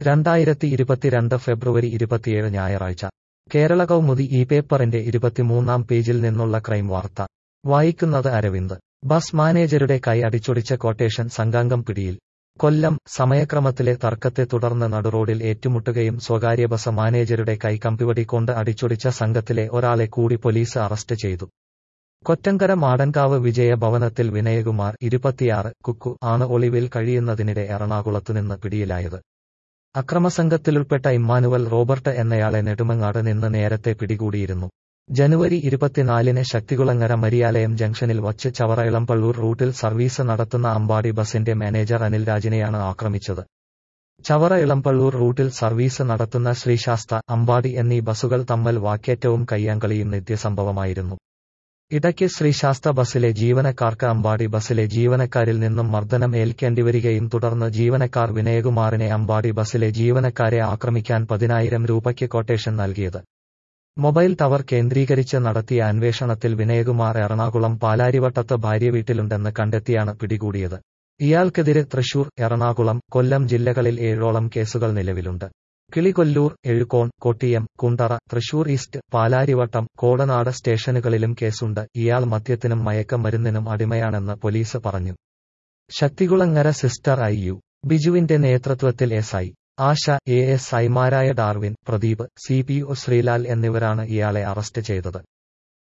രണ്ടായിരത്തി ഇരുപത്തിരണ്ട് ഫെബ്രുവരി ഇരുപത്തിയേഴ് ഞായറാഴ്ച കേരള കൗമുദി ഈ പേപ്പറിന്റെ ഇരുപത്തിമൂന്നാം പേജിൽ നിന്നുള്ള ക്രൈം വാർത്ത വായിക്കുന്നത് അരവിന്ദ് ബസ് മാനേജരുടെ കൈ അടിച്ചൊടിച്ച ക്വട്ടേഷൻ സംഘാംഗം പിടിയിൽ കൊല്ലം സമയക്രമത്തിലെ തർക്കത്തെ തുടർന്ന് നടുറോഡിൽ ഏറ്റുമുട്ടുകയും സ്വകാര്യ ബസ് മാനേജരുടെ കൈ കമ്പിവടി കൊണ്ട് അടിച്ചൊടിച്ച സംഘത്തിലെ ഒരാളെ കൂടി പോലീസ് അറസ്റ്റ് ചെയ്തു കൊറ്റങ്കര മാടൻകാവ് വിജയ ഭവനത്തിൽ വിനയകുമാർ ഇരുപത്തിയാറ് കുക്കു ആണ് ഒളിവിൽ കഴിയുന്നതിനിടെ എറണാകുളത്തുനിന്ന് പിടിയിലായത് അക്രമസംഘത്തിലുൾപ്പെട്ട ഇമ്മാനുവൽ റോബർട്ട് എന്നയാളെ നെടുമങ്ങാട് നിന്ന് നേരത്തെ പിടികൂടിയിരുന്നു ജനുവരി ഇരുപത്തിനാലിന് ശക്തികുളങ്ങര മരിയാലയം ജംഗ്ഷനിൽ വച്ച് ചവറ ഇളമ്പള്ളൂർ റൂട്ടിൽ സർവീസ് നടത്തുന്ന അമ്പാടി ബസിന്റെ മാനേജർ അനിൽ രാജിനെയാണ് ആക്രമിച്ചത് ചവറ ഇളമ്പള്ളൂർ റൂട്ടിൽ സർവീസ് നടത്തുന്ന ശ്രീശാസ്ത അമ്പാടി എന്നീ ബസുകൾ തമ്മിൽ വാക്കേറ്റവും കയ്യാങ്കളിയും നിത്യസംഭവമായിരുന്നു ഇടയ്ക്ക് ശ്രീശാസ്ത ബസിലെ ജീവനക്കാർക്ക് അമ്പാടി ബസിലെ ജീവനക്കാരിൽ നിന്നും മർദ്ദനം ഏൽക്കേണ്ടിവരികയും തുടർന്ന് ജീവനക്കാർ വിനയകുമാറിനെ അമ്പാടി ബസിലെ ജീവനക്കാരെ ആക്രമിക്കാൻ പതിനായിരം രൂപയ്ക്ക് കൊട്ടേഷൻ നൽകിയത് മൊബൈൽ ടവർ കേന്ദ്രീകരിച്ച് നടത്തിയ അന്വേഷണത്തിൽ വിനയകുമാർ എറണാകുളം പാലാരിവട്ടത്ത് ഭാര്യ വീട്ടിലുണ്ടെന്ന് കണ്ടെത്തിയാണ് പിടികൂടിയത് ഇയാൾക്കെതിരെ തൃശൂർ എറണാകുളം കൊല്ലം ജില്ലകളിൽ ഏഴോളം കേസുകൾ നിലവിലുണ്ട് കിളികൊല്ലൂർ എഴുകോൺ കൊട്ടിയം കുണ്ടറ തൃശൂർ ഈസ്റ്റ് പാലാരിവട്ടം കോടനാട് സ്റ്റേഷനുകളിലും കേസുണ്ട് ഇയാൾ മദ്യത്തിനും മയക്കമരുന്നിനും അടിമയാണെന്ന് പോലീസ് പറഞ്ഞു ശക്തികുളങ്ങര സിസ്റ്റർ ഐ യു ബിജുവിന്റെ നേതൃത്വത്തിൽ S I Asha A S ഐമാരായ Darwin Pradeep C P O Sreelal എന്നിവരാണ് ഇയാളെ അറസ്റ്റ് ചെയ്തത്